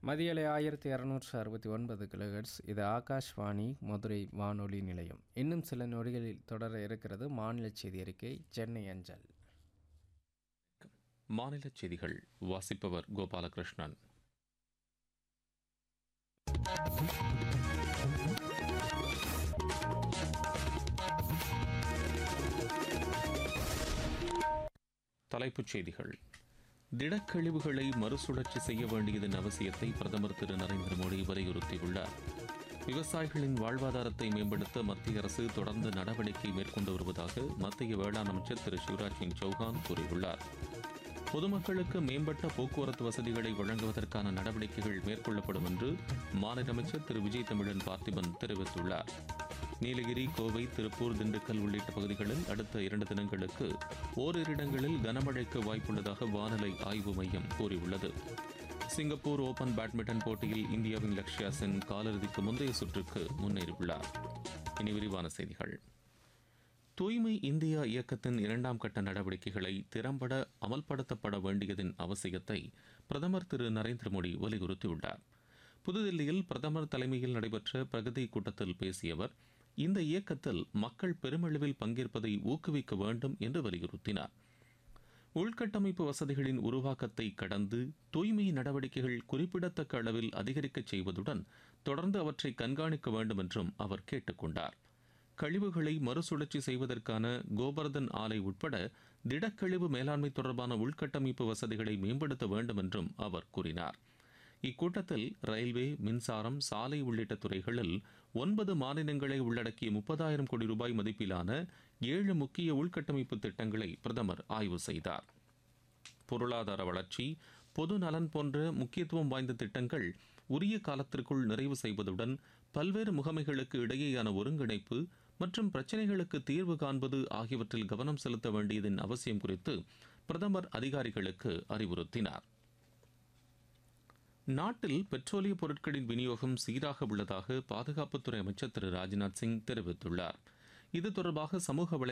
மதியலை ஆயிரத்தி இரநூற்று அறுபத்தி ஒன்பது கிலோஹெர்ட்ஸ் இது ஆகாஷ்வாணி மதுரை வானொலி நிலையம் இன்னும் சில நொடிகளில் தொடர இருக்கிறது மாநில செய்தி அறிக்கை சென்னை அஞ்சல் மாநில செய்திகள் வாசிப்பவர் கோபாலகிருஷ்ணன் தலைப்புச் செய்திகள் திடக்கழிவுகளை மறுசுழற்சி செய்ய வேண்டியதன் அவசியத்தை பிரதமர் திரு நரேந்திர மோடி வலியுறுத்தியுள்ளார் விவசாயிகளின் வாழ்வாதாரத்தை மேம்படுத்த மத்திய அரசு தொடர்ந்து நடவடிக்கை மேற்கொண்டு வருவதாக மத்திய வேளாண் அமைச்சர் திரு சிவராஜ் சிங் சௌஹான் கூறியுள்ளார் பொதுமக்களுக்கு மேம்பட்ட போக்குவரத்து வசதிகளை வழங்குவதற்கான நடவடிக்கைகள் மேற்கொள்ளப்படும் என்று மாநில அமைச்சர் திரு விஜய் தமிழன் பார்த்திபன் தெரிவித்துள்ளார் நீலகிரி கோவை திருப்பூர் திண்டுக்கல் உள்ளிட்ட பகுதிகளில் அடுத்த இரண்டு தினங்களுக்கு ஓரிரு இடங்களில் கனமழைக்கு வாய்ப்புள்ளதாக வானிலை ஆய்வு மையம் கூறியுள்ளது சிங்கப்பூர் ஓபன் பேட்மிண்டன் போட்டியில் இந்தியாவின் லக்ஷ்யா சென் காலிறுதிக்கு முந்தைய சுற்றுக்கு முன்னேறியுள்ளார் இனி விரிவான செய்திகள் தூய்மை இந்தியா இயக்கத்தின் இரண்டாம் கட்ட நடவடிக்கைகளை திறம்பட அமல்படுத்தப்பட வேண்டியதன் அவசியத்தை பிரதமர் திரு நரேந்திர மோடி வலியுறுத்தியுள்ளார் புதுதில்லியில் பிரதமர் தலைமையில் நடைபெற்ற பிரகதி கூட்டத்தில் பேசிய அவர் இந்த இயக்கத்தில் மக்கள் பெருமளவில் பங்கேற்பதை ஊக்குவிக்க வேண்டும் என்று வலியுறுத்தினார் உள்கட்டமைப்பு வசதிகளின் உருவாக்கத்தை கடந்து தூய்மை நடவடிக்கைகள் குறிப்பிடத்தக்க அளவில் அதிகரிக்கச் செய்வதுடன் தொடர்ந்து அவற்றை கண்காணிக்க வேண்டும் என்றும் அவர் கேட்டுக்கொண்டார் கழிவுகளை மறுசுழற்சி செய்வதற்கான கோபர்தன் ஆலை உட்பட திடக்கழிவு மேலாண்மை தொடர்பான உள்கட்டமைப்பு வசதிகளை மேம்படுத்த வேண்டும் என்றும் அவர் கூறினார் இக்கூட்டத்தில் ரயில்வே மின்சாரம் சாலை உள்ளிட்ட துறைகளில் ஒன்பது மாநிலங்களை உள்ளடக்கிய முப்பதாயிரம் கோடி ரூபாய் மதிப்பிலான ஏழு முக்கிய உள்கட்டமைப்பு திட்டங்களை பிரதமர் ஆய்வு செய்தார் பொருளாதார வளர்ச்சி பொது நலன் போன்ற முக்கியத்துவம் வாய்ந்த திட்டங்கள் உரிய காலத்திற்குள் நிறைவு செய்வதுடன் பல்வேறு முகமைகளுக்கு இடையேயான ஒருங்கிணைப்பு மற்றும் பிரச்சினைகளுக்கு தீர்வு காண்பது ஆகியவற்றில் கவனம் செலுத்த வேண்டியதன் அவசியம் குறித்து பிரதமர் அதிகாரிகளுக்கு அறிவுறுத்தினார் நாட்டில் பெட்ரோலிய பொருட்களின் விநியோகம் சீராக உள்ளதாக பாதுகாப்புத்துறை அமைச்சர் திரு ராஜ்நாத் சிங் தெரிவித்துள்ளார் இது தொடர்பாக சமூக வலை